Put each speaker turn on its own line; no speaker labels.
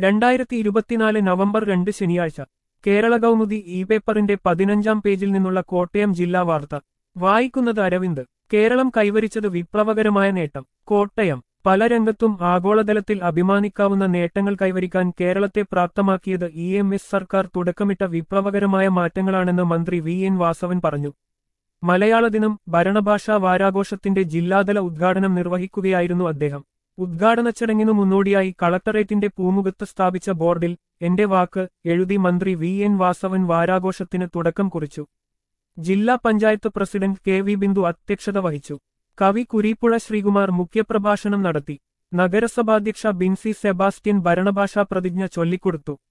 രണ്ടായിരത്തി ഇരുപത്തിനാല് നവംബർ രണ്ട് ശനിയാഴ്ച കേരള കൗമുദി ഇ പേപ്പറിന്റെ പതിനഞ്ചാം പേജിൽ നിന്നുള്ള കോട്ടയം ജില്ലാ വാർത്ത വായിക്കുന്നത് അരവിന്ദ് കേരളം കൈവരിച്ചത് വിപ്ലവകരമായ നേട്ടം കോട്ടയം പല രംഗത്തും ആഗോളതലത്തിൽ അഭിമാനിക്കാവുന്ന നേട്ടങ്ങൾ കൈവരിക്കാൻ കേരളത്തെ പ്രാപ്തമാക്കിയത് ഇ എം എസ് സർക്കാർ തുടക്കമിട്ട വിപ്ലവകരമായ മാറ്റങ്ങളാണെന്ന് മന്ത്രി വി എൻ വാസവൻ പറഞ്ഞു മലയാള ദിനം ഭരണഭാഷാ വാരാഘോഷത്തിന്റെ ജില്ലാതല ഉദ്ഘാടനം നിർവഹിക്കുകയായിരുന്നു അദ്ദേഹം ഉദ്ഘാടന ചടങ്ങിനു മുന്നോടിയായി കളക്ടറേറ്റിന്റെ പൂമുഖത്ത് സ്ഥാപിച്ച ബോർഡിൽ എന്റെ വാക്ക് എഴുതി മന്ത്രി വി എൻ വാസവൻ വാരാഘോഷത്തിന് തുടക്കം കുറിച്ചു ജില്ലാ പഞ്ചായത്ത് പ്രസിഡന്റ് കെ വി ബിന്ദു അധ്യക്ഷത വഹിച്ചു കവി കുരീപ്പുഴ ശ്രീകുമാർ മുഖ്യപ്രഭാഷണം നടത്തി നഗരസഭാധ്യക്ഷ ബിൻസി സെബാസ്റ്റ്യൻ ഭരണഭാഷാ പ്രതിജ്ഞ ചൊല്ലിക്കൊടുത്തു